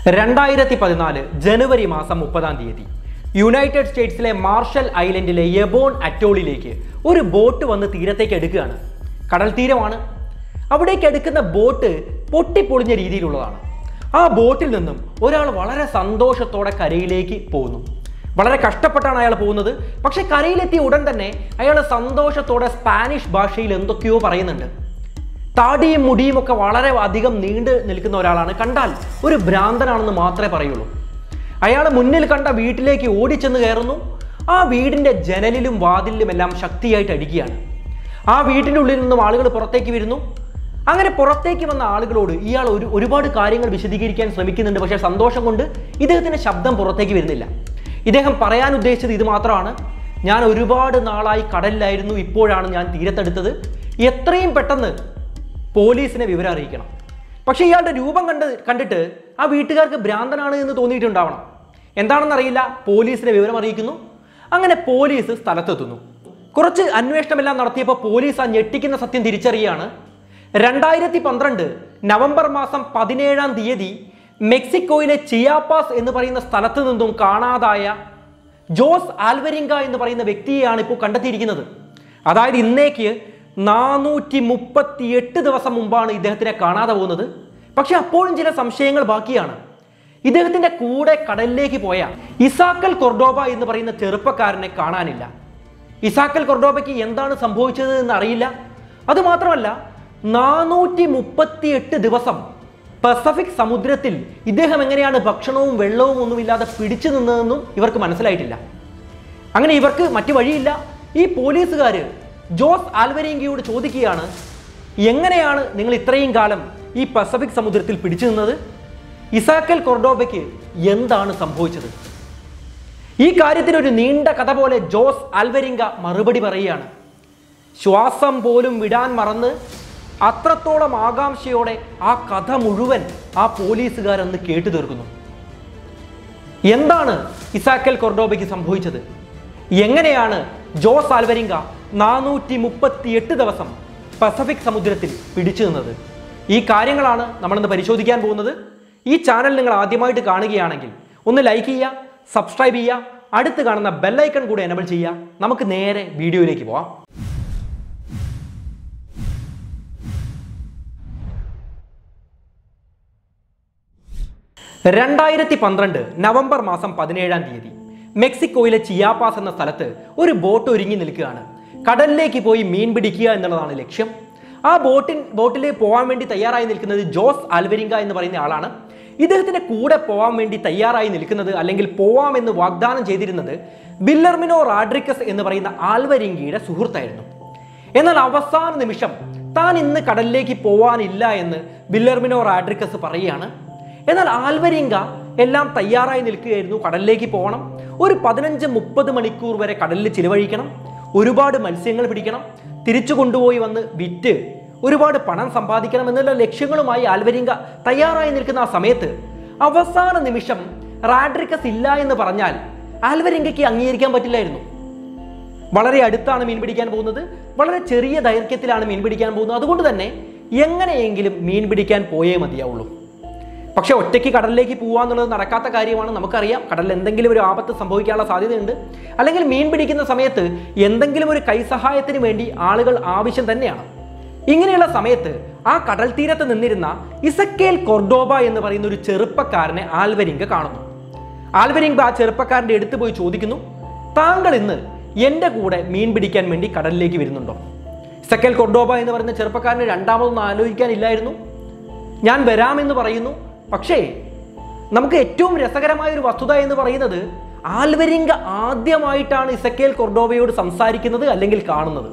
രണ്ടായിരത്തി പതിനാല് ജനുവരി മാസം മുപ്പതാം തീയതി യുണൈറ്റഡ് സ്റ്റേറ്റ്സിലെ മാർഷൽ ഐലൻഡിലെ യബോൺ അറ്റോളിലേക്ക് ഒരു ബോട്ട് വന്ന് തീരത്തേക്ക് എടുക്കുകയാണ് കടൽ തീരമാണ് അവിടേക്ക് എടുക്കുന്ന ബോട്ട് പൊട്ടിപ്പൊളിഞ്ഞ രീതിയിലുള്ളതാണ് ആ ബോട്ടിൽ നിന്നും ഒരാൾ വളരെ സന്തോഷത്തോടെ കരയിലേക്ക് പോകുന്നു വളരെ കഷ്ടപ്പെട്ടാണ് അയാൾ പോകുന്നത് പക്ഷെ കരയിലെത്തിയ ഉടൻ തന്നെ അയാൾ സന്തോഷത്തോടെ സ്പാനിഷ് ഭാഷയിൽ എന്തൊക്കെയോ പറയുന്നുണ്ട് താടിയും മുടിയും ഒക്കെ വളരെ അധികം നീണ്ടു നിൽക്കുന്ന ഒരാളാണ് കണ്ടാൽ ഒരു ഭ്രാന്തനാണെന്ന് മാത്രമേ പറയുള്ളൂ അയാൾ മുന്നിൽ കണ്ട വീട്ടിലേക്ക് ഓടിച്ചെന്ന് കയറുന്നു ആ വീടിന്റെ ജനലിലും വാതിലിലും എല്ലാം ശക്തിയായിട്ട് അടിക്കുകയാണ് ആ വീട്ടിൻ്റെ ഉള്ളിൽ നിന്നും ആളുകൾ പുറത്തേക്ക് വരുന്നു അങ്ങനെ പുറത്തേക്ക് വന്ന ആളുകളോട് ഇയാൾ ഒരു ഒരുപാട് കാര്യങ്ങൾ വിശദീകരിക്കാൻ ശ്രമിക്കുന്നുണ്ട് പക്ഷേ സന്തോഷം കൊണ്ട് ഇദ്ദേഹത്തിന്റെ ശബ്ദം പുറത്തേക്ക് വരുന്നില്ല ഇദ്ദേഹം പറയാൻ ഉദ്ദേശിച്ചത് ഇത് മാത്രമാണ് ഞാൻ ഒരുപാട് നാളായി കടലിലായിരുന്നു ഇപ്പോഴാണ് ഞാൻ തീരത്തെടുത്തത് എത്രയും പെട്ടെന്ന് പോലീസിനെ വിവരം അറിയിക്കണം പക്ഷേ ഇയാളുടെ രൂപം കണ്ട് കണ്ടിട്ട് ആ വീട്ടുകാർക്ക് ഭ്രാന്തനാണ് എന്ന് തോന്നിയിട്ടുണ്ടാവണം എന്താണെന്നറിയില്ല പോലീസിനെ വിവരം അറിയിക്കുന്നു അങ്ങനെ പോലീസ് സ്ഥലത്തെത്തുന്നു കുറച്ച് അന്വേഷണമെല്ലാം നടത്തിയപ്പോൾ പോലീസ് ആ ഞെട്ടിക്കുന്ന സത്യം തിരിച്ചറിയാണ് രണ്ടായിരത്തി പന്ത്രണ്ട് നവംബർ മാസം പതിനേഴാം തീയതി മെക്സിക്കോയിലെ ചിയാപ്പാസ് എന്ന് പറയുന്ന സ്ഥലത്ത് നിന്നും കാണാതായ ജോസ് ആൽവരിങ്ക എന്ന് പറയുന്ന വ്യക്തിയെയാണ് ഇപ്പോൾ കണ്ടെത്തിയിരിക്കുന്നത് അതായത് ഇന്നേക്ക് നാനൂറ്റി മുപ്പത്തി എട്ട് ദിവസം മുമ്പാണ് ഇദ്ദേഹത്തിനെ കാണാതെ പോകുന്നത് പക്ഷെ അപ്പോഴും ചില സംശയങ്ങൾ ബാക്കിയാണ് ഇദ്ദേഹത്തിന്റെ കൂടെ കടലിലേക്ക് പോയ ഇസാക്കൽ കൊർഡോബ എന്ന് പറയുന്ന ചെറുപ്പക്കാരനെ കാണാനില്ല ഇസാക്കൽ കൊർഡോബയ്ക്ക് എന്താണ് സംഭവിച്ചത് എന്ന് അറിയില്ല അത് മാത്രമല്ല നാനൂറ്റി മുപ്പത്തി എട്ട് ദിവസം പസഫിക് സമുദ്രത്തിൽ ഇദ്ദേഹം എങ്ങനെയാണ് ഭക്ഷണവും വെള്ളവും ഒന്നുമില്ലാതെ പിടിച്ചു നിന്നതെന്നും ഇവർക്ക് മനസ്സിലായിട്ടില്ല അങ്ങനെ ഇവർക്ക് മറ്റു വഴിയില്ല ഈ പോലീസുകാർ ജോസ് ആൽവരിങ്കിയോട് ചോദിക്കുകയാണ് എങ്ങനെയാണ് നിങ്ങൾ ഇത്രയും കാലം ഈ പസഫിക് സമുദ്രത്തിൽ പിടിച്ചു നിന്നത് ഇസാക്കൽ കൊർഡോബയ്ക്ക് എന്താണ് സംഭവിച്ചത് ഈ കാര്യത്തിന് ഒരു നീണ്ട കഥ പോലെ ജോസ് ആൽവരിങ്ക മറുപടി പറയുകയാണ് ശ്വാസം പോലും വിടാൻ മറന്ന് അത്രത്തോളം ആകാംക്ഷയോടെ ആ കഥ മുഴുവൻ ആ പോലീസുകാരന്ന് കേട്ടു തീർക്കുന്നു എന്താണ് ഇസാക്കൽ കൊർഡോബയ്ക്ക് സംഭവിച്ചത് എങ്ങനെയാണ് ജോസ് ആൽവരിങ്ക നാനൂറ്റി മുപ്പത്തി എട്ട് ദിവസം പസഫിക് സമുദ്രത്തിൽ പിടിച്ചു നിന്നത് ഈ കാര്യങ്ങളാണ് നമ്മളിന്ന് പരിശോധിക്കാൻ പോകുന്നത് ഈ ചാനൽ നിങ്ങൾ ആദ്യമായിട്ട് കാണുകയാണെങ്കിൽ ഒന്ന് ലൈക്ക് ചെയ്യുക സബ്സ്ക്രൈബ് ചെയ്യുക അടുത്ത് കാണുന്ന ബെല്ലൈക്കൺ കൂടെ എനബിൾ ചെയ്യുക നമുക്ക് നേരെ വീഡിയോയിലേക്ക് പോവാം രണ്ടായിരത്തി പന്ത്രണ്ട് നവംബർ മാസം പതിനേഴാം തീയതി മെക്സിക്കോയിലെ ചിയാപ്പാസ് എന്ന സ്ഥലത്ത് ഒരു ബോട്ട് ഒരുങ്ങി നിൽക്കുകയാണ് കടലിലേക്ക് പോയി മീൻ പിടിക്കുക എന്നുള്ളതാണ് ലക്ഷ്യം ആ ബോട്ടിൻ ബോട്ടിലേക്ക് പോകാൻ വേണ്ടി തയ്യാറായി നിൽക്കുന്നത് ജോസ് ആൽവരിങ്ക എന്ന് പറയുന്ന ആളാണ് ഇദ്ദേഹത്തിന്റെ കൂടെ പോകാൻ വേണ്ടി തയ്യാറായി നിൽക്കുന്നത് അല്ലെങ്കിൽ പോവാമെന്ന് വാഗ്ദാനം ചെയ്തിരുന്നത് ബില്ലർമിനോ റാഡ്രിക്കസ് എന്ന് പറയുന്ന ആൽവരിങ്കയുടെ സുഹൃത്തായിരുന്നു എന്നാൽ അവസാന നിമിഷം താൻ ഇന്ന് കടലിലേക്ക് പോവാനില്ല എന്ന് ബില്ലർമിനോ റാഡ്രിക്കസ് പറയുകയാണ് എന്നാൽ ആൽവരിങ്ക എല്ലാം തയ്യാറായി നിൽക്കുകയായിരുന്നു കടലിലേക്ക് പോകണം ഒരു പതിനഞ്ച് മുപ്പത് മണിക്കൂർ വരെ കടലിൽ ചിലവഴിക്കണം ഒരുപാട് മത്സ്യങ്ങൾ പിടിക്കണം തിരിച്ചു കൊണ്ടുപോയി വന്ന് വിറ്റ് ഒരുപാട് പണം സമ്പാദിക്കണം എന്നുള്ള ലക്ഷ്യങ്ങളുമായി ആൽവരിങ്ക തയ്യാറായി നിൽക്കുന്ന ആ സമയത്ത് അവസാന നിമിഷം റാഡ്രിക്കസ് ഇല്ല എന്ന് പറഞ്ഞാൽ ആൽവരിങ്കയ്ക്ക് അംഗീകരിക്കാൻ പറ്റില്ലായിരുന്നു വളരെ അടുത്താണ് മീൻ പിടിക്കാൻ പോകുന്നത് വളരെ ചെറിയ ദൈർഘ്യത്തിലാണ് മീൻ പിടിക്കാൻ പോകുന്നത് അതുകൊണ്ട് തന്നെ എങ്ങനെയെങ്കിലും മീൻ പിടിക്കാൻ പോയേ മതിയാവുള്ളൂ പക്ഷെ ഒറ്റയ്ക്ക് കടലിലേക്ക് പോകുക എന്നുള്ളത് നടക്കാത്ത കാര്യമാണ് നമുക്കറിയാം കടലിൽ എന്തെങ്കിലും ഒരു ആപത്ത് സംഭവിക്കാനുള്ള സാധ്യതയുണ്ട് അല്ലെങ്കിൽ മീൻ പിടിക്കുന്ന സമയത്ത് എന്തെങ്കിലും ഒരു കൈസഹായത്തിന് വേണ്ടി ആളുകൾ ആവശ്യം തന്നെയാണ് ഇങ്ങനെയുള്ള സമയത്ത് ആ കടൽ തീരത്ത് നിന്നിരുന്ന ഇസക്കേൽ കൊർഡോബ എന്ന് പറയുന്ന ഒരു ചെറുപ്പക്കാരനെ ആൽവരിങ്ക കാണുന്നു ആൽവരിങ്ക ആ ചെറുപ്പക്കാരൻ്റെ അടുത്ത് പോയി ചോദിക്കുന്നു താങ്കൾ ഇന്ന് എൻ്റെ കൂടെ മീൻ പിടിക്കാൻ വേണ്ടി കടലിലേക്ക് വരുന്നുണ്ടോ ഇസക്കേൽ കൊർഡോബ എന്ന് പറയുന്ന ചെറുപ്പക്കാരന് രണ്ടാമതൊന്നും ആലോചിക്കാനില്ലായിരുന്നു ഞാൻ വരാമെന്ന് പറയുന്നു പക്ഷേ നമുക്ക് ഏറ്റവും രസകരമായ ഒരു വസ്തുത എന്ന് പറയുന്നത് ആൽവരിങ്ക ആദ്യമായിട്ടാണ് ഇസക്കേൽ കൊർഡോബയോട് സംസാരിക്കുന്നത് അല്ലെങ്കിൽ കാണുന്നത്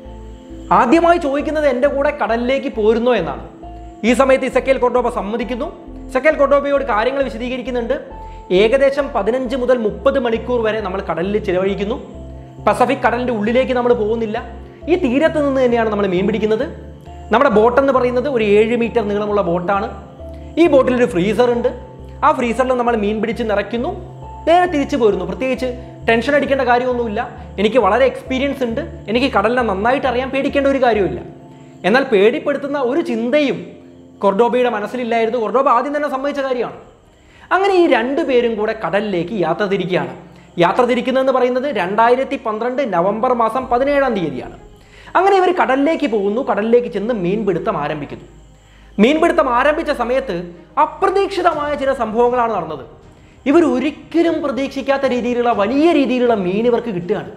ആദ്യമായി ചോദിക്കുന്നത് എൻ്റെ കൂടെ കടലിലേക്ക് പോരുന്നോ എന്നാണ് ഈ സമയത്ത് ഇസക്കേൽ കൊർഡോബ സമ്മതിക്കുന്നു ഇസക്കേൽ കൊർഡോബയോട് കാര്യങ്ങൾ വിശദീകരിക്കുന്നുണ്ട് ഏകദേശം പതിനഞ്ച് മുതൽ മുപ്പത് മണിക്കൂർ വരെ നമ്മൾ കടലിൽ ചിലവഴിക്കുന്നു പസഫിക് കടലിൻ്റെ ഉള്ളിലേക്ക് നമ്മൾ പോകുന്നില്ല ഈ തീരത്ത് നിന്ന് തന്നെയാണ് നമ്മൾ മീൻ പിടിക്കുന്നത് നമ്മുടെ ബോട്ട് എന്ന് പറയുന്നത് ഒരു ഏഴ് മീറ്റർ നീളമുള്ള ബോട്ടാണ് ഈ ബോട്ടിൽ ഒരു ഫ്രീസർ ഉണ്ട് ആ ഫ്രീസറിൽ നമ്മൾ മീൻ പിടിച്ച് നിറയ്ക്കുന്നു നേരെ തിരിച്ചു പോരുന്നു പ്രത്യേകിച്ച് ടെൻഷൻ അടിക്കേണ്ട കാര്യമൊന്നുമില്ല എനിക്ക് വളരെ എക്സ്പീരിയൻസ് ഉണ്ട് എനിക്ക് കടലിനെ നന്നായിട്ട് അറിയാൻ പേടിക്കേണ്ട ഒരു കാര്യമില്ല എന്നാൽ പേടിപ്പെടുത്തുന്ന ഒരു ചിന്തയും കൊർഡോബയുടെ മനസ്സിലില്ലായിരുന്നു കൊർഡോബ ആദ്യം തന്നെ സമ്മതിച്ച കാര്യമാണ് അങ്ങനെ ഈ രണ്ടു പേരും കൂടെ കടലിലേക്ക് യാത്ര തിരിക്കുകയാണ് യാത്ര തിരിക്കുന്നതെന്ന് പറയുന്നത് രണ്ടായിരത്തി പന്ത്രണ്ട് നവംബർ മാസം പതിനേഴാം തീയതിയാണ് അങ്ങനെ ഇവർ കടലിലേക്ക് പോകുന്നു കടലിലേക്ക് ചെന്ന് മീൻപിടുത്തം ആരംഭിക്കുന്നു മീൻപിടുത്തം ആരംഭിച്ച സമയത്ത് അപ്രതീക്ഷിതമായ ചില സംഭവങ്ങളാണ് നടന്നത് ഇവർ ഒരിക്കലും പ്രതീക്ഷിക്കാത്ത രീതിയിലുള്ള വലിയ രീതിയിലുള്ള മീൻ ഇവർക്ക് കിട്ടുകയാണ്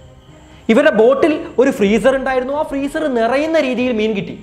ഇവരുടെ ബോട്ടിൽ ഒരു ഫ്രീസർ ഉണ്ടായിരുന്നു ആ ഫ്രീസർ നിറയുന്ന രീതിയിൽ മീൻ കിട്ടി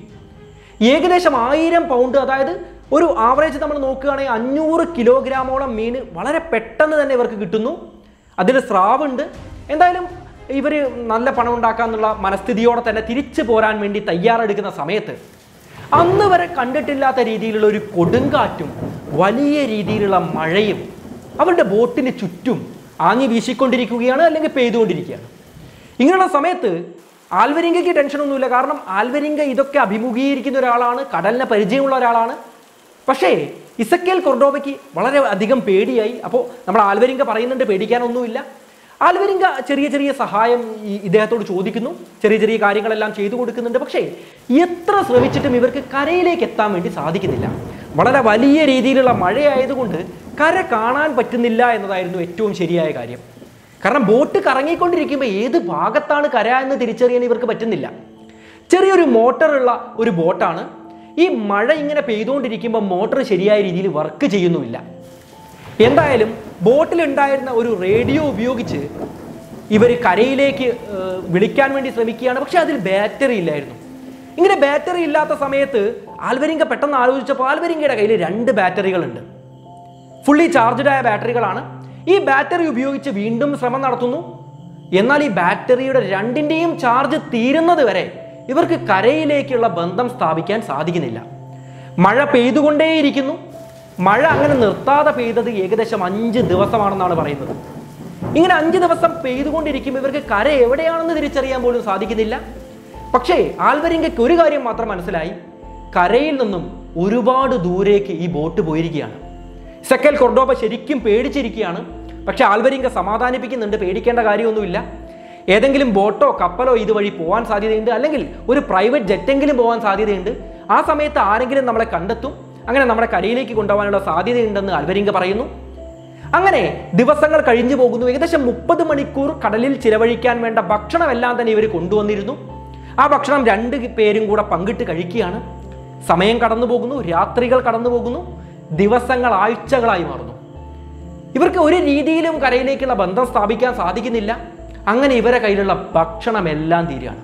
ഏകദേശം ആയിരം പൗണ്ട് അതായത് ഒരു ആവറേജ് നമ്മൾ നോക്കുകയാണെങ്കിൽ അഞ്ഞൂറ് കിലോഗ്രാമോളം മീൻ വളരെ പെട്ടെന്ന് തന്നെ ഇവർക്ക് കിട്ടുന്നു അതിൽ സ്രാവുണ്ട് എന്തായാലും ഇവർ നല്ല പണം ഉണ്ടാക്കാന്നുള്ള മനസ്ഥിതിയോടെ തന്നെ തിരിച്ചു പോരാൻ വേണ്ടി തയ്യാറെടുക്കുന്ന സമയത്ത് അന്ന് വരെ കണ്ടിട്ടില്ലാത്ത രീതിയിലുള്ള ഒരു കൊടുങ്കാറ്റും വലിയ രീതിയിലുള്ള മഴയും അവരുടെ ബോട്ടിന് ചുറ്റും ആങ്ങി വീശിക്കൊണ്ടിരിക്കുകയാണ് അല്ലെങ്കിൽ പെയ്തുകൊണ്ടിരിക്കുകയാണ് ഇങ്ങനെയുള്ള സമയത്ത് ആൽവരിങ്കയ്ക്ക് ടെൻഷനൊന്നുമില്ല കാരണം ആൽവരിങ്ക ഇതൊക്കെ അഭിമുഖീകരിക്കുന്ന ഒരാളാണ് കടലിനെ പരിചയമുള്ള ഒരാളാണ് പക്ഷേ ഇസക്കേൽ കൊർഡോവയ്ക്ക് വളരെ അധികം പേടിയായി അപ്പോൾ നമ്മൾ ആൽവരിങ്ക പറയുന്നുണ്ട് പേടിക്കാനൊന്നുമില്ല ആൽവരിങ്ക ചെറിയ ചെറിയ സഹായം ഈ ഇദ്ദേഹത്തോട് ചോദിക്കുന്നു ചെറിയ ചെറിയ കാര്യങ്ങളെല്ലാം ചെയ്തു കൊടുക്കുന്നുണ്ട് പക്ഷേ എത്ര ശ്രമിച്ചിട്ടും ഇവർക്ക് കരയിലേക്ക് എത്താൻ വേണ്ടി സാധിക്കുന്നില്ല വളരെ വലിയ രീതിയിലുള്ള മഴയായതുകൊണ്ട് കര കാണാൻ പറ്റുന്നില്ല എന്നതായിരുന്നു ഏറ്റവും ശരിയായ കാര്യം കാരണം ബോട്ട് കറങ്ങിക്കൊണ്ടിരിക്കുമ്പോൾ ഏത് ഭാഗത്താണ് കര എന്ന് തിരിച്ചറിയാൻ ഇവർക്ക് പറ്റുന്നില്ല ചെറിയൊരു മോട്ടറുള്ള ഒരു ബോട്ടാണ് ഈ മഴ ഇങ്ങനെ പെയ്തുകൊണ്ടിരിക്കുമ്പോൾ മോട്ടർ ശരിയായ രീതിയിൽ വർക്ക് ചെയ്യുന്നുമില്ല എന്തായാലും ബോട്ടിലുണ്ടായിരുന്ന ഒരു റേഡിയോ ഉപയോഗിച്ച് ഇവർ കരയിലേക്ക് ഏർ, വിളിക്കാൻ വേണ്ടി ശ്രമിക്കുകയാണ് പക്ഷെ അതിൽ ബാറ്ററി ഇല്ലായിരുന്നു ഇങ്ങനെ ബാറ്ററി ഇല്ലാത്ത സമയത്ത് ആൽവരിങ്ക പെട്ടെന്ന് ആലോചിച്ചപ്പോൾ ആൽവരിങ്കയുടെ കയ്യിൽ രണ്ട് ബാറ്ററികളുണ്ട് ഫുള്ളി ചാർജ്ഡ് ആയ ബാറ്ററികളാണ് ഈ ബാറ്ററി ഉപയോഗിച്ച് വീണ്ടും ശ്രമം നടത്തുന്നു എന്നാൽ ഈ ബാറ്ററിയുടെ രണ്ടിൻ്റെയും ചാർജ് തീരുന്നത് വരെ ഇവർക്ക് കരയിലേക്കുള്ള ബന്ധം സ്ഥാപിക്കാൻ സാധിക്കുന്നില്ല മഴ പെയ്തുകൊണ്ടേയിരിക്കുന്നു മഴ അങ്ങനെ നിർത്താതെ പെയ്തത് ഏകദേശം അഞ്ച് ദിവസമാണെന്നാണ് പറയുന്നത് ഇങ്ങനെ അഞ്ച് ദിവസം പെയ്തുകൊണ്ടിരിക്കും ഇവർക്ക് കര എവിടെയാണെന്ന് തിരിച്ചറിയാൻ പോലും സാധിക്കുന്നില്ല പക്ഷേ ആൽവരിങ്കയ്ക്ക് ഒരു കാര്യം മാത്രം മനസ്സിലായി കരയിൽ നിന്നും ഒരുപാട് ദൂരേക്ക് ഈ ബോട്ട് പോയിരിക്കുകയാണ് സെക്കൽ കൊർഡോബ ശരിക്കും പേടിച്ചിരിക്കുകയാണ് പക്ഷെ ആൽവരിങ്ക സമാധാനിപ്പിക്കുന്നുണ്ട് പേടിക്കേണ്ട കാര്യമൊന്നുമില്ല ഏതെങ്കിലും ബോട്ടോ കപ്പലോ ഇതുവഴി പോകാൻ സാധ്യതയുണ്ട് അല്ലെങ്കിൽ ഒരു പ്രൈവറ്റ് ജെറ്റെങ്കിലും പോകാൻ സാധ്യതയുണ്ട് ആ സമയത്ത് ആരെങ്കിലും നമ്മളെ കണ്ടെത്തും അങ്ങനെ നമ്മുടെ കരയിലേക്ക് കൊണ്ടുപോകാനുള്ള സാധ്യതയുണ്ടെന്ന് ആൽവരിങ്ക പറയുന്നു അങ്ങനെ ദിവസങ്ങൾ കഴിഞ്ഞു പോകുന്നു ഏകദേശം മുപ്പത് മണിക്കൂർ കടലിൽ ചിലവഴിക്കാൻ വേണ്ട ഭക്ഷണമെല്ലാം തന്നെ ഇവർ കൊണ്ടുവന്നിരുന്നു ആ ഭക്ഷണം രണ്ട് പേരും കൂടെ പങ്കിട്ട് കഴിക്കുകയാണ് സമയം കടന്നു പോകുന്നു രാത്രികൾ കടന്നു പോകുന്നു ദിവസങ്ങൾ ആഴ്ചകളായി മാറുന്നു ഇവർക്ക് ഒരു രീതിയിലും കരയിലേക്കുള്ള ബന്ധം സ്ഥാപിക്കാൻ സാധിക്കുന്നില്ല അങ്ങനെ ഇവരെ കയ്യിലുള്ള ഭക്ഷണമെല്ലാം തീരുകയാണ്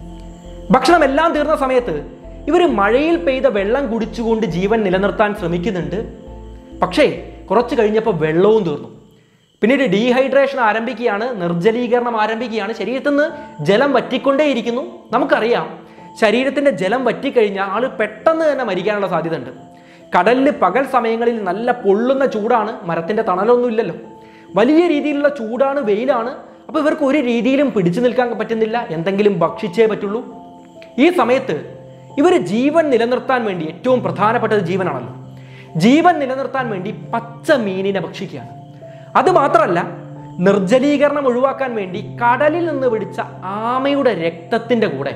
ഭക്ഷണം എല്ലാം തീർന്ന സമയത്ത് ഇവർ മഴയിൽ പെയ്ത വെള്ളം കുടിച്ചുകൊണ്ട് ജീവൻ നിലനിർത്താൻ ശ്രമിക്കുന്നുണ്ട് പക്ഷേ കുറച്ച് കഴിഞ്ഞപ്പോൾ വെള്ളവും തീർന്നു പിന്നീട് ഡീഹൈഡ്രേഷൻ ആരംഭിക്കുകയാണ് നിർജ്ജലീകരണം ആരംഭിക്കുകയാണ് ശരീരത്തിൽ നിന്ന് ജലം വറ്റിക്കൊണ്ടേയിരിക്കുന്നു നമുക്കറിയാം ശരീരത്തിന്റെ ജലം വറ്റിക്കഴിഞ്ഞാൽ ആള് പെട്ടെന്ന് തന്നെ മരിക്കാനുള്ള സാധ്യത ഉണ്ട് കടലിൽ പകൽ സമയങ്ങളിൽ നല്ല പൊള്ളുന്ന ചൂടാണ് മരത്തിന്റെ തണലൊന്നും ഇല്ലല്ലോ വലിയ രീതിയിലുള്ള ചൂടാണ് വെയിലാണ് അപ്പോൾ ഇവർക്ക് ഒരു രീതിയിലും പിടിച്ചു നിൽക്കാൻ പറ്റുന്നില്ല എന്തെങ്കിലും ഭക്ഷിച്ചേ പറ്റുള്ളൂ ഈ സമയത്ത് ഇവർ ജീവൻ നിലനിർത്താൻ വേണ്ടി ഏറ്റവും പ്രധാനപ്പെട്ടത് ജീവനാണല്ലോ ജീവൻ നിലനിർത്താൻ വേണ്ടി പച്ച മീനിനെ ഭക്ഷിക്കുകയാണ് അത് മാത്രമല്ല നിർജ്ജലീകരണം ഒഴിവാക്കാൻ വേണ്ടി കടലിൽ നിന്ന് പിടിച്ച ആമയുടെ രക്തത്തിന്റെ കൂടെ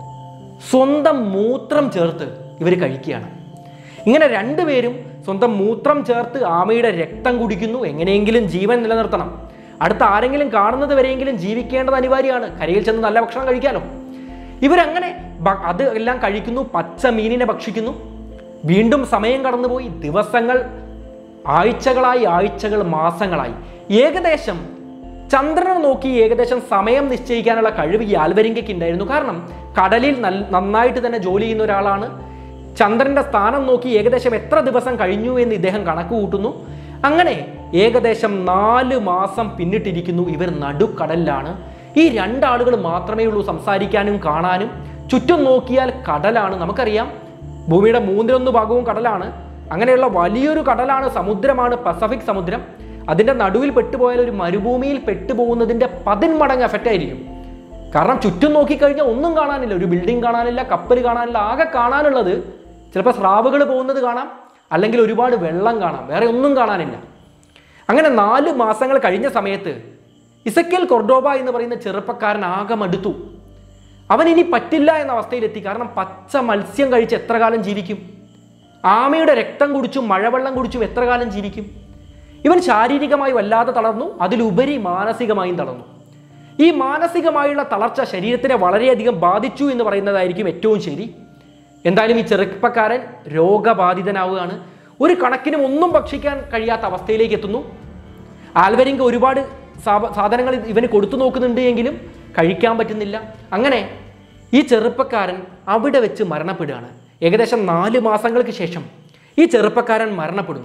സ്വന്തം മൂത്രം ചേർത്ത് ഇവർ കഴിക്കുകയാണ് ഇങ്ങനെ രണ്ടുപേരും സ്വന്തം മൂത്രം ചേർത്ത് ആമയുടെ രക്തം കുടിക്കുന്നു എങ്ങനെയെങ്കിലും ജീവൻ നിലനിർത്തണം അടുത്ത ആരെങ്കിലും കാണുന്നത് വരെയെങ്കിലും ജീവിക്കേണ്ടത് അനിവാര്യമാണ് കരയിൽ ചെന്ന് നല്ല ഭക്ഷണം കഴിക്കാലോ ഇവരങ്ങനെ ഭ- അത് എല്ലാം കഴിക്കുന്നു പച്ച മീനിനെ ഭക്ഷിക്കുന്നു വീണ്ടും സമയം കടന്നുപോയി ദിവസങ്ങൾ ആഴ്ചകളായി ആഴ്ചകൾ മാസങ്ങളായി ഏകദേശം ചന്ദ്രനെ നോക്കി ഏകദേശം സമയം നിശ്ചയിക്കാനുള്ള കഴിവ് ഈ ആൽവരിങ്കയ്ക്ക് ഉണ്ടായിരുന്നു കാരണം കടലിൽ നൽ- നന്നായിട്ട് തന്നെ ജോലി ചെയ്യുന്ന ഒരാളാണ് ചന്ദ്രന്റെ സ്ഥാനം നോക്കി ഏകദേശം എത്ര ദിവസം കഴിഞ്ഞു എന്ന് ഇദ്ദേഹം കണക്ക് കൂട്ടുന്നു അങ്ങനെ ഏകദേശം നാല് മാസം പിന്നിട്ടിരിക്കുന്നു ഇവർ നടുക്കടലിലാണ് ഈ രണ്ടാളുകൾ മാത്രമേ ഉള്ളൂ സംസാരിക്കാനും കാണാനും ചുറ്റും നോക്കിയാൽ കടലാണ് നമുക്കറിയാം ഭൂമിയുടെ മൂന്നിലൊന്ന് ഭാഗവും കടലാണ് അങ്ങനെയുള്ള വലിയൊരു കടലാണ് സമുദ്രമാണ് പസഫിക് സമുദ്രം അതിന്റെ നടുവിൽ പെട്ടുപോയാൽ ഒരു മരുഭൂമിയിൽ പെട്ടുപോകുന്നതിന്റെ പതിന്മടങ്ങ് എഫക്റ്റ് ആയിരിക്കും കാരണം ചുറ്റും നോക്കിക്കഴിഞ്ഞാൽ ഒന്നും കാണാനില്ല ഒരു ബിൽഡിംഗ് കാണാനില്ല കപ്പൽ കാണാനില്ല ആകെ കാണാനുള്ളത് ചിലപ്പോൾ സ്രാവുകൾ പോകുന്നത് കാണാം അല്ലെങ്കിൽ ഒരുപാട് വെള്ളം കാണാം വേറെ ഒന്നും കാണാനില്ല അങ്ങനെ നാല് മാസങ്ങൾ കഴിഞ്ഞ സമയത്ത് ഇസക്കൽ കൊർഡോബ എന്ന് പറയുന്ന ചെറുപ്പക്കാരൻ ആകെ മടുത്തു അവൻ ഇനി പറ്റില്ല എന്ന അവസ്ഥയിലെത്തി കാരണം പച്ച മത്സ്യം കഴിച്ച് എത്ര കാലം ജീവിക്കും ആമയുടെ രക്തം കുടിച്ചും മഴവെള്ളം കുടിച്ചും എത്ര കാലം ജീവിക്കും ഇവൻ ശാരീരികമായി വല്ലാതെ തളർന്നു അതിലുപരി മാനസികമായും തളർന്നു ഈ മാനസികമായുള്ള തളർച്ച ശരീരത്തിനെ വളരെയധികം ബാധിച്ചു എന്ന് പറയുന്നതായിരിക്കും ഏറ്റവും ശരി എന്തായാലും ഈ ചെറുപ്പക്കാരൻ രോഗബാധിതനാവുകയാണ് ഒരു കണക്കിനും ഒന്നും ഭക്ഷിക്കാൻ കഴിയാത്ത അവസ്ഥയിലേക്ക് എത്തുന്നു ആൽവരിങ്ക ഒരുപാട് സാപ- സാധനങ്ങൾ ഇവന് കൊടുത്തു നോക്കുന്നുണ്ട് എങ്കിലും കഴിക്കാൻ പറ്റുന്നില്ല അങ്ങനെ ഈ ചെറുപ്പക്കാരൻ അവിടെ വെച്ച് മരണപ്പെടുകയാണ് ഏകദേശം നാല് മാസങ്ങൾക്ക് ശേഷം ഈ ചെറുപ്പക്കാരൻ മരണപ്പെടുന്നു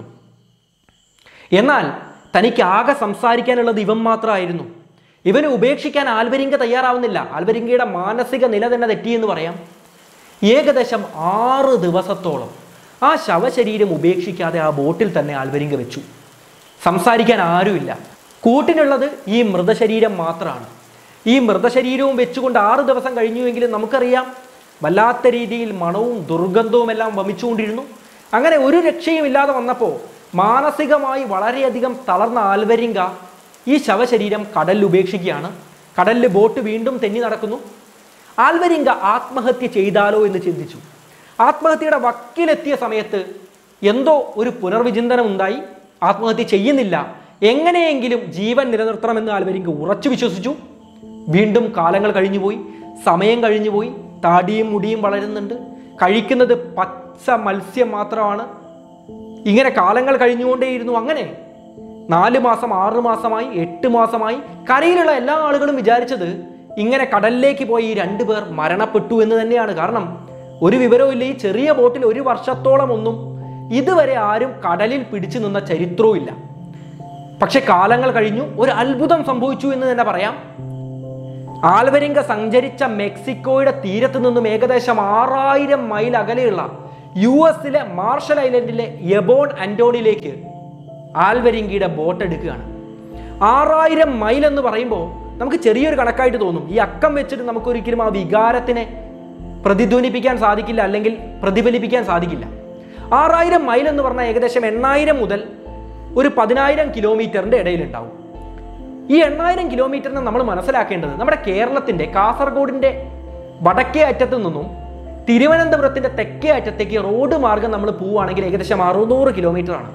എന്നാൽ തനിക്ക് ആകെ സംസാരിക്കാനുള്ളത് ഇവൻ മാത്രമായിരുന്നു ഇവനെ ഉപേക്ഷിക്കാൻ ആൽവരിങ്ക തയ്യാറാവുന്നില്ല ആൽവരിങ്കയുടെ മാനസിക നില തന്നെ തെറ്റിയെന്ന് പറയാം ഏകദേശം ആറ് ദിവസത്തോളം ആ ശവശരീരം ഉപേക്ഷിക്കാതെ ആ ബോട്ടിൽ തന്നെ ആൽവരിങ്ക വെച്ചു സംസാരിക്കാൻ ആരുമില്ല കൂട്ടിനുള്ളത് ഈ മൃതശരീരം മാത്രമാണ് ഈ മൃതശരീരവും വെച്ചുകൊണ്ട് ആറ് ദിവസം കഴിഞ്ഞുവെങ്കിലും നമുക്കറിയാം വല്ലാത്ത രീതിയിൽ മണവും ദുർഗന്ധവും എല്ലാം വമിച്ചുകൊണ്ടിരുന്നു അങ്ങനെ ഒരു രക്ഷയും ഇല്ലാതെ വന്നപ്പോൾ മാനസികമായി വളരെയധികം തളർന്ന ആൽവരിങ്ക ഈ ശവശരീരം കടലിൽ ഉപേക്ഷിക്കുകയാണ് കടലിൽ ബോട്ട് വീണ്ടും തെന്നി നടക്കുന്നു ആൽവരിങ്ക ആത്മഹത്യ ചെയ്താലോ എന്ന് ചിന്തിച്ചു ആത്മഹത്യയുടെ വക്കിലെത്തിയ സമയത്ത് എന്തോ ഒരു പുനർവിചിന്തനം ഉണ്ടായി ആത്മഹത്യ ചെയ്യുന്നില്ല എങ്ങനെയെങ്കിലും ജീവൻ നിലനിർത്തണമെന്ന് ആൽവരിങ്ക ഉറച്ചു വിശ്വസിച്ചു വീണ്ടും കാലങ്ങൾ കഴിഞ്ഞുപോയി സമയം കഴിഞ്ഞുപോയി താടിയും മുടിയും വളരുന്നുണ്ട് കഴിക്കുന്നത് പച്ച മത്സ്യം മാത്രമാണ് ഇങ്ങനെ കാലങ്ങൾ കഴിഞ്ഞുകൊണ്ടേയിരുന്നു അങ്ങനെ നാല് മാസം ആറ് മാസമായി എട്ട് മാസമായി കരയിലുള്ള എല്ലാ ആളുകളും വിചാരിച്ചത് ഇങ്ങനെ കടലിലേക്ക് പോയി ഈ രണ്ടുപേർ മരണപ്പെട്ടു എന്ന് തന്നെയാണ് കാരണം ഒരു വിവരവും ഇല്ല ഈ ചെറിയ ബോട്ടിൽ ഒരു വർഷത്തോളം ഒന്നും ഇതുവരെ ആരും കടലിൽ പിടിച്ചു നിന്ന ചരിത്രവും ഇല്ല പക്ഷെ കാലങ്ങൾ കഴിഞ്ഞു ഒരു അത്ഭുതം സംഭവിച്ചു എന്ന് തന്നെ പറയാം ആൽവരിങ്ക സഞ്ചരിച്ച മെക്സിക്കോയുടെ തീരത്ത് നിന്നും ഏകദേശം ആറായിരം മൈൽ അകലെയുള്ള യു എസിലെ മാർഷൽ ഐലൻഡിലെ യബോൺ അന്റോണിയിലേക്ക് ആൽവരിങ്കയുടെ ബോട്ട് എടുക്കുകയാണ് ആറായിരം മൈൽ എന്ന് പറയുമ്പോൾ നമുക്ക് ചെറിയൊരു കണക്കായിട്ട് തോന്നും ഈ അക്കം വെച്ചിട്ട് നമുക്കൊരിക്കലും ആ വികാരത്തിനെ പ്രതിധ്വനിപ്പിക്കാൻ സാധിക്കില്ല അല്ലെങ്കിൽ പ്രതിഫലിപ്പിക്കാൻ സാധിക്കില്ല ആറായിരം മൈൽ എന്ന് പറഞ്ഞാൽ ഏകദേശം എണ്ണായിരം മുതൽ ഒരു പതിനായിരം കിലോമീറ്ററിന്റെ ഇടയിലുണ്ടാവും ഈ എണ്ണായിരം കിലോമീറ്ററിന് നമ്മൾ മനസ്സിലാക്കേണ്ടത് നമ്മുടെ കേരളത്തിന്റെ കാസർഗോഡിന്റെ വടക്കേ അറ്റത്തു നിന്നും തിരുവനന്തപുരത്തിന്റെ തെക്കേ അറ്റത്തേക്ക് റോഡ് മാർഗം നമ്മൾ പോവുകയാണെങ്കിൽ ഏകദേശം അറുന്നൂറ് കിലോമീറ്റർ ആണ്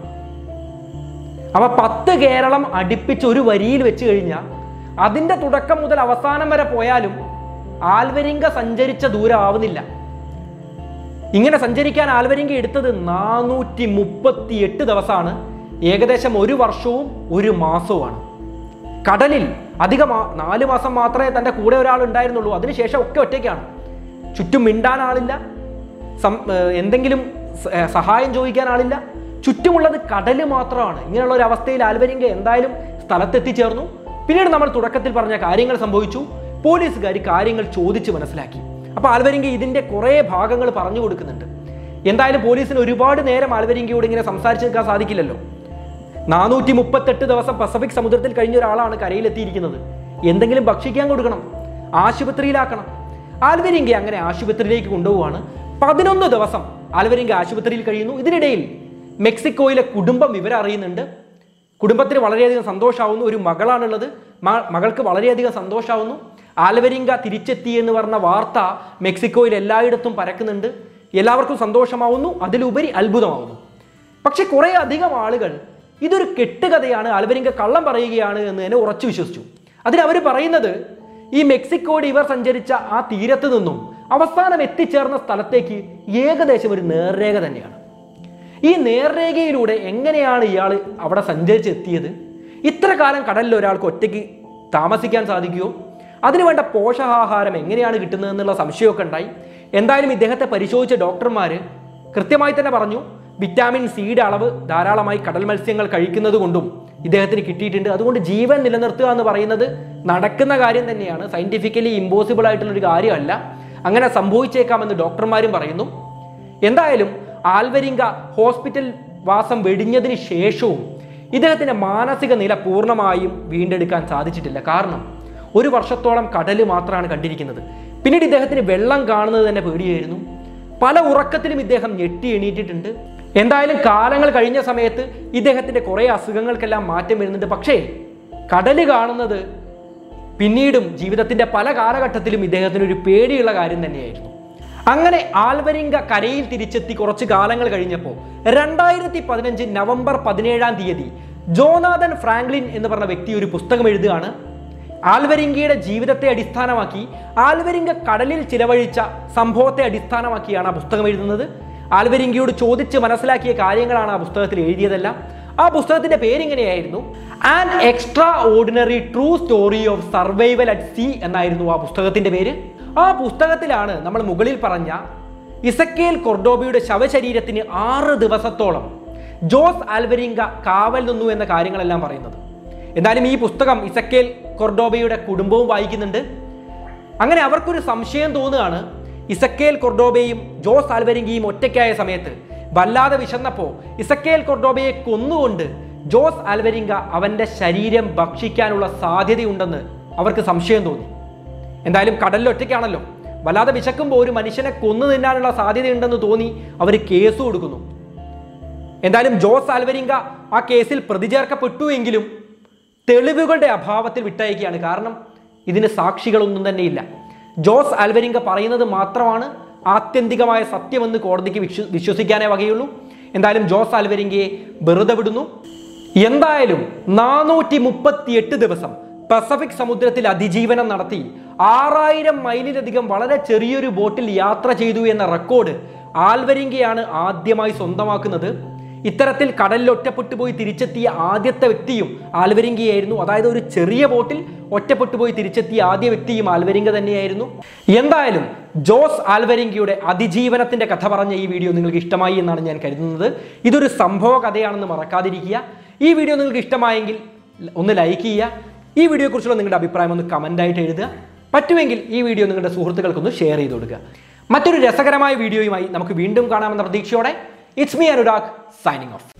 അപ്പൊ പത്ത് കേരളം അടുപ്പിച്ച് ഒരു വരിയിൽ വെച്ച് കഴിഞ്ഞാൽ അതിന്റെ തുടക്കം മുതൽ അവസാനം വരെ പോയാലും ആൽവരിങ്ക സഞ്ചരിച്ച ദൂരം ആവുന്നില്ല ഇങ്ങനെ സഞ്ചരിക്കാൻ ആൽവരിങ്ക എടുത്തത് നാനൂറ്റി മുപ്പത്തി എട്ട് ദിവസമാണ് ഏകദേശം ഒരു വർഷവും ഒരു മാസവുമാണ് കടലിൽ അധികം ആ- നാല് മാസം മാത്രമേ തൻ്റെ കൂടെ ഒരാൾ ഉണ്ടായിരുന്നുള്ളൂ അതിനുശേഷം ഒക്കെ ഒറ്റയ്ക്കാണ് ചുറ്റും മിണ്ടാൻ ആളില്ല സം- ഏർ എന്തെങ്കിലും സ- ഏർ സഹായം ചോദിക്കാൻ ആളില്ല ചുറ്റുമുള്ളത് കടല് മാത്രമാണ് ഇങ്ങനെയുള്ള ഒരു അവസ്ഥയിൽ ആൽവരിങ്ക എന്തായാലും സ്ഥലത്തെത്തിച്ചേർന്നു പിന്നീട് നമ്മൾ തുടക്കത്തിൽ പറഞ്ഞ കാര്യങ്ങൾ സംഭവിച്ചു പോലീസുകാർ കാര്യങ്ങൾ ചോദിച്ച് മനസ്സിലാക്കി അപ്പൊ ആൽവരിങ്ക ഇതിന്റെ കുറേ ഭാഗങ്ങൾ പറഞ്ഞു കൊടുക്കുന്നുണ്ട് എന്തായാലും പോലീസിന് ഒരുപാട് നേരം ആൽവരിങ്കയോട് ഇങ്ങനെ സംസാരിച്ച് നിൽക്കാൻ സാധിക്കില്ലല്ലോ നാനൂറ്റി മുപ്പത്തെട്ട് ദിവസം പസഫിക് സമുദ്രത്തിൽ കഴിഞ്ഞ ഒരാളാണ് കരയിലെത്തിയിരിക്കുന്നത് എന്തെങ്കിലും ഭക്ഷിക്കാൻ കൊടുക്കണം ആശുപത്രിയിലാക്കണം ആൽവരിങ്ക അങ്ങനെ ആശുപത്രിയിലേക്ക് കൊണ്ടുപോവാണ് പതിനൊന്ന് ദിവസം ആൽവരിങ്ക ആശുപത്രിയിൽ കഴിയുന്നു ഇതിനിടയിൽ മെക്സിക്കോയിലെ കുടുംബം വിവരം അറിയുന്നുണ്ട് കുടുംബത്തിന് വളരെയധികം സന്തോഷമാവുന്നു ഒരു മകളാണുള്ളത് മ- മകൾക്ക് വളരെയധികം സന്തോഷമാവുന്നു ആൽവരിങ്ക തിരിച്ചെത്തി എന്ന് പറഞ്ഞ വാർത്ത മെക്സിക്കോയിൽ എല്ലായിടത്തും പരക്കുന്നുണ്ട് എല്ലാവർക്കും സന്തോഷമാവുന്നു അതിലുപരി അത്ഭുതമാവുന്നു പക്ഷെ കുറെ അധികം ആളുകൾ ഇതൊരു കെട്ടുകഥയാണ് ആൽവരിങ്ക കള്ളം പറയുകയാണ് എന്ന് തന്നെ ഉറച്ചു വിശ്വസിച്ചു അതിന് അവർ പറയുന്നത് ഈ മെക്സിക്കോയുടെ ഇവർ സഞ്ചരിച്ച ആ തീരത്ത് നിന്നും അവസാനം എത്തിച്ചേർന്ന സ്ഥലത്തേക്ക് ഏകദേശം ഒരു നേർരേഖ തന്നെയാണ് ഈ നേർരേഖയിലൂടെ എങ്ങനെയാണ് ഇയാൾ അവിടെ സഞ്ചരിച്ചെത്തിയത് ഇത്ര കാലം കടലിൽ ഒരാൾക്ക് ഒറ്റയ്ക്ക് താമസിക്കാൻ സാധിക്കുമോ അതിനുവേണ്ട പോഷകാഹാരം എങ്ങനെയാണ് കിട്ടുന്നത് എന്നുള്ള സംശയമൊക്കെ ഉണ്ടായി എന്തായാലും ഇദ്ദേഹത്തെ പരിശോധിച്ച ഡോക്ടർമാർ കൃത്യമായി തന്നെ പറഞ്ഞു വിറ്റാമിൻ സിയുടെ അളവ് ധാരാളമായി കടൽ മത്സ്യങ്ങൾ കഴിക്കുന്നത് കൊണ്ടും ഇദ്ദേഹത്തിന് കിട്ടിയിട്ടുണ്ട് അതുകൊണ്ട് ജീവൻ നിലനിർത്തുക എന്ന് പറയുന്നത് നടക്കുന്ന കാര്യം തന്നെയാണ് സയന്റിഫിക്കലി ഇമ്പോസിബിൾ ആയിട്ടുള്ള ഒരു കാര്യമല്ല അങ്ങനെ സംഭവിച്ചേക്കാമെന്ന് ഡോക്ടർമാരും പറയുന്നു എന്തായാലും ആൽവരിങ്ക ഹോസ്പിറ്റൽ വാസം വെടിഞ്ഞതിന് ശേഷവും ഇദ്ദേഹത്തിന്റെ മാനസിക നില പൂർണ്ണമായും വീണ്ടെടുക്കാൻ സാധിച്ചിട്ടില്ല കാരണം ഒരു വർഷത്തോളം കടല് മാത്രമാണ് കണ്ടിരിക്കുന്നത് പിന്നീട് ഇദ്ദേഹത്തിന് വെള്ളം കാണുന്നത് തന്നെ പേടിയായിരുന്നു പല ഉറക്കത്തിലും ഇദ്ദേഹം ഞെട്ടി എണീറ്റിട്ടുണ്ട് എന്തായാലും കാലങ്ങൾ കഴിഞ്ഞ സമയത്ത് ഇദ്ദേഹത്തിന്റെ കുറെ അസുഖങ്ങൾക്കെല്ലാം മാറ്റം വരുന്നുണ്ട് പക്ഷേ കടല് കാണുന്നത് പിന്നീടും ജീവിതത്തിന്റെ പല കാലഘട്ടത്തിലും ഇദ്ദേഹത്തിന് ഒരു പേടിയുള്ള കാര്യം തന്നെയായിരുന്നു അങ്ങനെ ആൽവരിങ്ക കരയിൽ തിരിച്ചെത്തി കുറച്ച് കാലങ്ങൾ കഴിഞ്ഞപ്പോൾ രണ്ടായിരത്തി പതിനഞ്ച് നവംബർ പതിനേഴാം തീയതി ജോനാഥൻ ഫ്രാങ്ക്ലിൻ എന്ന് പറഞ്ഞ വ്യക്തി ഒരു പുസ്തകം എഴുതുകയാണ് ആൽവരിങ്കയുടെ ജീവിതത്തെ അടിസ്ഥാനമാക്കി ആൽവരിങ്ക കടലിൽ ചിലവഴിച്ച സംഭവത്തെ അടിസ്ഥാനമാക്കിയാണ് ആ പുസ്തകം എഴുതുന്നത് ആൽവരിങ്കയോട് ചോദിച്ച് മനസ്സിലാക്കിയ കാര്യങ്ങളാണ് ആ പുസ്തകത്തിൽ എഴുതിയതെല്ലാം ആ പുസ്തകത്തിന്റെ പേരിങ്ങനെയായിരുന്നു an extraordinary true story of survival at sea എന്നായിരുന്നു ആ പുസ്തകത്തിന്റെ പേര് ആ പുസ്തകത്തിലാണ് നമ്മൾ മുകളിൽ പറഞ്ഞ ഇസക്കേൽ കൊർഡോബയുടെ ശവശരീരത്തിന് ആറ് ദിവസത്തോളം ജോസ് ആൽവരിങ്ക കാവൽ നിന്നു എന്ന കാര്യങ്ങളെല്ലാം പറയുന്നത് എന്നാലും ഈ പുസ്തകം ഇസക്കേൽ കൊർഡോബയുടെ കുടുംബവും വായിക്കുന്നുണ്ട് അങ്ങനെ അവർക്കൊരു സംശയം തോന്നുകയാണ് ഇസക്കേൽ കൊർഡോബയും ജോസ് ആൽവരിങ്കയും ഒറ്റയ്ക്കായ സമയത്ത് വല്ലാതെ വിശന്നപ്പോൾ ഇസക്കേൽ കൊർഡോബയെ കൊന്നുകൊണ്ട് ജോസ് ആൽവരിങ്ക അവന്റെ ശരീരം ഭക്ഷിക്കാനുള്ള സാധ്യതയുണ്ടെന്ന് അവർക്ക് സംശയം തോന്നി എന്തായാലും കടലിൽ ഒറ്റയ്ക്കാണല്ലോ വല്ലാതെ വിശക്കുമ്പോൾ ഒരു മനുഷ്യനെ കൊന്നു തിന്നാനുള്ള സാധ്യതയുണ്ടെന്ന് തോന്നി അവർ കേസ് കൊടുക്കുന്നു എന്തായാലും ജോസ് ആൽവരിങ്ക ആ കേസിൽ പ്രതി ചേർക്കപ്പെട്ടു എങ്കിലും തെളിവുകളുടെ അഭാവത്തിൽ വിട്ടയക്കുകയാണ് കാരണം ഇതിന് സാക്ഷികളൊന്നും തന്നെയില്ല ജോസ് ആൽവരിങ്ക പറയുന്നത് മാത്രമാണ് ആത്യന്തികമായ സത്യമെന്ന് കോടതിക്ക് വിശ്വ വിശ്വസിക്കാനേ വകയുള്ളൂ എന്തായാലും ജോസ് ആൽവരിങ്കയെ വെറുതെ വിടുന്നു എന്തായാലും നാനൂറ്റി മുപ്പത്തിയെട്ട് ദിവസം പസഫിക് സമുദ്രത്തിൽ അതിജീവനം നടത്തി ആറായിരം മൈലിലധികം വളരെ ചെറിയൊരു ബോട്ടിൽ യാത്ര ചെയ്തു എന്ന റെക്കോർഡ് ആൽവരിങ്കയാണ് ആദ്യമായി സ്വന്തമാക്കുന്നത് ഇത്തരത്തിൽ കടലിൽ ഒറ്റപ്പെട്ടു പോയി തിരിച്ചെത്തിയ ആദ്യത്തെ വ്യക്തിയും ആൽവരിങ്കയായിരുന്നു അതായത് ഒരു ചെറിയ ബോട്ടിൽ ഒറ്റപ്പെട്ടു പോയി തിരിച്ചെത്തിയ ആദ്യ വ്യക്തിയും ആൽവരിങ്ക തന്നെയായിരുന്നു എന്തായാലും ജോസ് ആൽവരിങ്കയുടെ അതിജീവനത്തിന്റെ കഥ പറഞ്ഞ ഈ വീഡിയോ നിങ്ങൾക്ക് ഇഷ്ടമായി എന്നാണ് ഞാൻ കരുതുന്നത് ഇതൊരു സംഭവ കഥയാണെന്ന് മറക്കാതിരിക്കുക ഈ വീഡിയോ നിങ്ങൾക്ക് ഇഷ്ടമായെങ്കിൽ ഒന്ന് ലൈക്ക് ചെയ്യുക ഈ വീഡിയോയെക്കുറിച്ചുള്ള നിങ്ങളുടെ അഭിപ്രായം ഒന്ന് കമൻ്റായിട്ട് എഴുതുക പറ്റുമെങ്കിൽ ഈ വീഡിയോ നിങ്ങളുടെ സുഹൃത്തുക്കൾക്കൊന്ന് ഷെയർ ചെയ്ത് കൊടുക്കുക മറ്റൊരു രസകരമായ വീഡിയോയുമായി നമുക്ക് വീണ്ടും കാണാമെന്ന പ്രതീക്ഷയോടെ it's me Anurag signing of